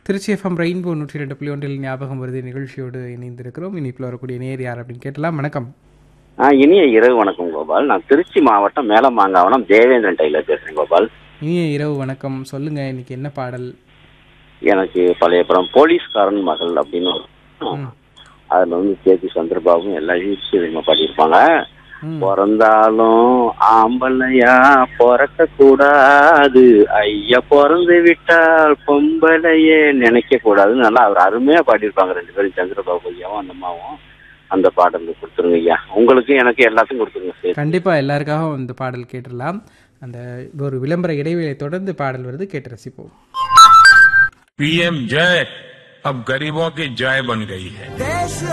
Trichy FM rainbow நூற்றி ரெண்டு புள்ளி ஒன்றில் ஞாபகம் வருது நிகழ்ச்சியோடு இணைந்திருக்கிறோம் இனிப்பில் வரக்கூடிய நேர் யார் அப்படின்னு கேட்டலாம் வணக்கம் ஆ இனிய இரவு வணக்கம் கோபால் நான் திருச்சி மாவட்டம் மேலமாங்காவனம் தேவேந்திரன் டெய்லர் பேசுறேன் கோபால் இனிய இரவு வணக்கம் சொல்லுங்க இன்னைக்கு என்ன பாடல் எனக்கு பழைய படம் போலீஸ்காரன் மகள் அப்படின்னு ஒரு ம். அதுல வந்து கேபி சந்திரபாபும் எல்லா ஈஸ்வரியமா பாடியிருப்பாங்க ம். பிறந்தாலும் ஆம்பளையா பிறக்க கூடாது ஐயா பிறந்து விட்டால் பொம்பளையே நினைக்க கூடாதுன்னு நல்லா அவர் அருமையா பாடியிருப்பாங்க ரெண்டு பேரும் சந்திரபாபு ஐயாவும் அந்த அம்மாவும் அந்த பாடல் கொடுத்துருங்க ஐயா உங்களுக்கு எனக்கு எல்லாத்துக்கும் கொடுத்துருங்க சரி கண்டிப்பா எல்லாருக்காகவும் இந்த பாடல் கேட்டுடலாம் அந்த ஒரு விளம்பர இடைவேளை தொடர்ந்து பாடல் வருது கேட்டு ரசிப்போம் पीएम जय अब गरीबों की जय बन गई है देश